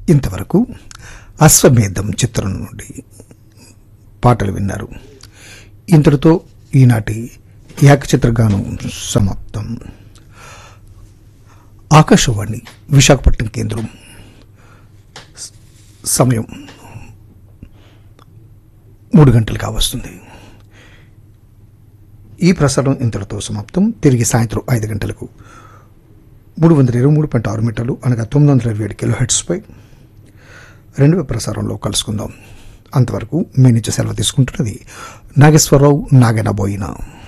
ఇంతవరకు అశ్వమేధం చిత్రం నుండి పాటలు విన్నారు ఇంతటితో ఈనాటి ఏకచిత్రగానం సమాప్తం ఆకాశవాణి విశాఖపట్నం కేంద్రం స- సమయం మూడు గంటలు కావస్తుంది ఈ ప్రసారం ఇంతటితో సమాప్తం తిరిగి సాయంత్రం ఐదు గంటలకు మూడు వందల ఇరవై మూడు పాయింట్ ఆరు మీటర్లు అనగా తొమ్మిది వందల ఇరవై ఏడు కిలో హెడ్స్పై రెండవ ప్రసారంలో కలుసుకుందాం అంతవరకు మీ నుంచి సెలవు తీసుకుంటున్నది నాగేశ్వరరావు నాగనబోయిన